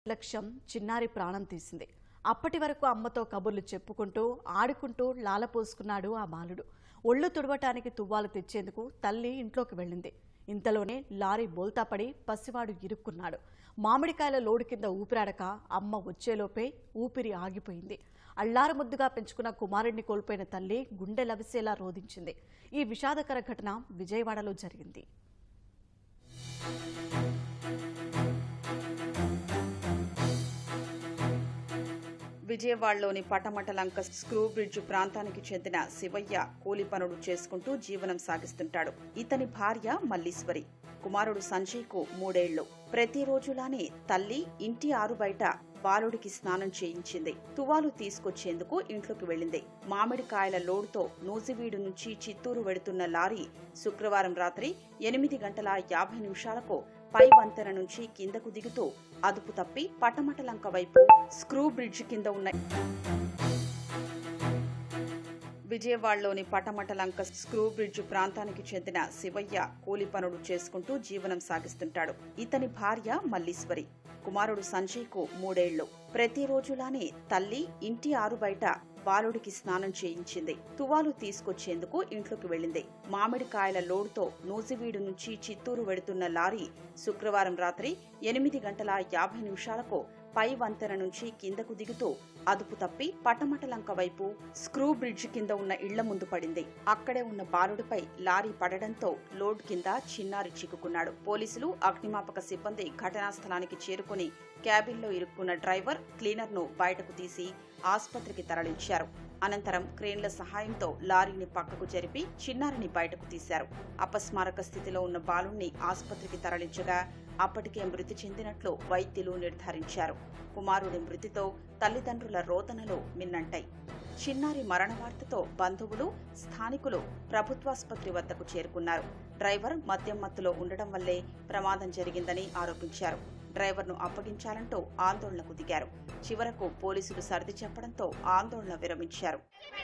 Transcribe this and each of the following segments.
లక్ష్యం చిన్నారి ప్రాణం తీసింది అప్పటి వరకు అమ్మతో కబుర్లు చెప్పుకుంటూ ఆడుకుంటూ లాలపోసుకున్నాడు ఆ బాలుడు ఒళ్ళు తుడవటానికి తువ్వాలు తెచ్చేందుకు తల్లి ఇంట్లోకి వెళ్ళింది ఇంతలోనే లారీ బోల్తాపడి పసివాడు ఇరుక్కున్నాడు మామిడికాయల లోడు కింద ఊపిరాడక అమ్మ వచ్చేలోపే ఊపిరి ఆగిపోయింది అల్లారు ముద్దుగా పెంచుకున్న కుమారుడిని కోల్పోయిన తల్లి గుండె లవిసేలా రోధించింది ఈ విషాదకర ఘటన విజయవాడలో జరిగింది విజయవాడలోని పటమటలంక స్క్రూ బ్రిడ్జ్ ప్రాంతానికి చెందిన శివయ్య కూలి పనులు చేసుకుంటూ జీవనం సాగిస్తుంటాడు ఇతని భార్య మల్లీశ్వరి కుమారుడు సంజయ్కు మూడేళ్లు ప్రతిరోజులానే తల్లి ఇంటి ఆరు బయట బాలుడికి స్నానం చేయించింది తువాలు తీసుకొచ్చేందుకు ఇంట్లోకి వెళ్ళింది మామిడికాయల లోడుతో నూజివీడు నుంచి చిత్తూరు వెడుతున్న లారీ శుక్రవారం రాత్రి ఎనిమిది గంటల యాభై నిమిషాలకు పై వంతెన నుంచి కిందకు దిగుతూ అదుపు తప్పి పటమటలంక వైపు స్క్రూ బ్రిడ్జ్ కింద ఉన్న విజయవాడలోని పటమటలంక స్క్రూ బ్రిడ్జ్ ప్రాంతానికి చెందిన శివయ్య కూలి పనులు చేసుకుంటూ జీవనం సాగిస్తుంటాడు ఇతని భార్య మల్లీశ్వరి కుమారుడు సంజయ్కు మూడేళ్లు ప్రతిరోజులానే తల్లి ఇంటి ఆరు బయట బాలుడికి స్నానం చేయించింది తువాలు తీసుకొచ్చేందుకు ఇంట్లోకి వెళ్ళింది మామిడికాయల లోడుతో నూజివీడు నుంచి చిత్తూరు వెడుతున్న లారీ శుక్రవారం రాత్రి ఎనిమిది గంటల యాభై నిమిషాలకు పై వంతెన నుంచి కిందకు దిగుతూ అదుపు తప్పి పటమటలంక వైపు స్క్రూ బ్రిడ్జ్ కింద ఉన్న ఇళ్ల ముందు పడింది అక్కడే ఉన్న బాలుడిపై లారీ పడడంతో లోడ్ కింద చిన్నారి చిక్కుకున్నాడు పోలీసులు అగ్నిమాపక సిబ్బంది ఘటనా స్థలానికి చేరుకుని క్యాబిన్లో ఇరుక్కున్న డ్రైవర్ క్లీనర్ ను బయటకు తీసి ఆసుపత్రికి తరలించారు అనంతరం క్రేన్ల సహాయంతో లారీని పక్కకు జరిపి చిన్నారిని బయటకు తీశారు అపస్మారక స్థితిలో ఉన్న బాలుణ్ణి ఆసుపత్రికి తరలించగా అప్పటికే మృతి చెందినట్లు వైద్యులు నిర్ధారించారు కుమారుడి మృతితో తల్లిదండ్రుల రోదనలు మిన్నంటాయి చిన్నారి మరణ వార్తతో బంధువులు స్థానికులు ప్రభుత్వాసుపత్రి వద్దకు చేరుకున్నారు డ్రైవర్ మద్యం మత్తులో ఉండడం వల్లే ప్రమాదం జరిగిందని ఆరోపించారు డ్రైవర్ను అప్పగించాలంటూ ఆందోళనకు దిగారు చివరకు పోలీసులు సర్ది చెప్పడంతో ఆందోళన విరమించారు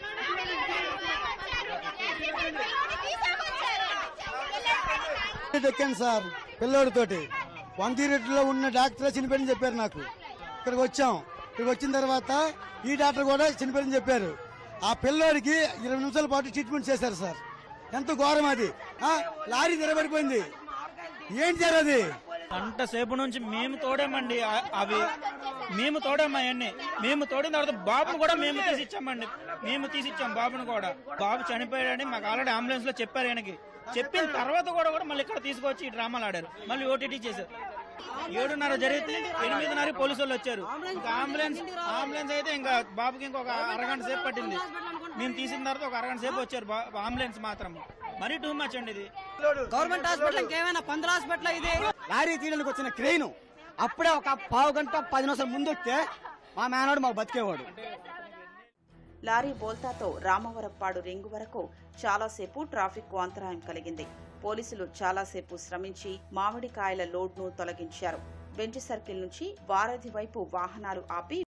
ఎక్కాను సార్ పిల్లోడితోటి వంతీరెడ్డిలో ఉన్న డాక్టర్ చనిపోయిన చెప్పారు నాకు ఇక్కడికి వచ్చాం ఇక్కడికి వచ్చిన తర్వాత ఈ డాక్టర్ కూడా చనిపోయిన చెప్పారు ఆ పిల్లోడికి ఇరవై నిమిషాల పాటు ట్రీట్మెంట్ చేశారు సార్ ఎంత ఘోరం అది ఆ, లారీ నిలబడిపోయింది ఏంటి సార్ అది గంట సేపు నుంచి మేము తోడామండి ఆ- అవి మేము తోడాము అవన్నీ మేము తోడిన తర్వాత బాబును కూడా మేము తీసిచ్చామండి మేము తీసిచ్చాం బాబును కూడా బాబు చనిపోయాడని మాకు ఆల్రెడీ అంబులెన్స్ లో చెప్పారు ఆయనకి చెప్పిన తర్వాత కూడా కూడా మళ్ళీ ఇక్కడ తీసుకొచ్చి ఈ డ్రామాలు ఆడారు మళ్ళీ ఓటీటీ చేశారు ఏడున్నర జరిగితే ఎనిమిదిన్నర పోలీసు వాళ్ళు వచ్చారు ఇంకా అంబులెన్స్ అంబులెన్స్ అయితే ఇంకా బాబుకి ఇంకొక అరగంట సేపు పట్టింది మేము తీసిన తర్వాత ఒక అరగంట సేపు వచ్చారు బా- అంబులెన్స్ మాత్రం మరీ టూ మచ్ అండి ఇది గవర్నమెంట్ హాస్పిటల్ ఇంకేమైనా పంద్ర హాస్పిటల్ ఇది లారీ తీయడానికి వచ్చిన క్రెయిన్ అప్పుడే ఒక పావు గంట పది నిమిషాలు ముందు వస్తే మా మేనవాడు మాకు బతికేవాడు లారీ బోల్తాతో రామవరప్పాడు రింగు వరకు చాలాసేపు ట్రాఫిక్ కు అంతరాయం కలిగింది పోలీసులు చాలాసేపు శ్రమించి మామిడికాయల లోడ్ను తొలగించారు బెంచ్ సర్కిల్ నుంచి వారధి వైపు వాహనాలు ఆపి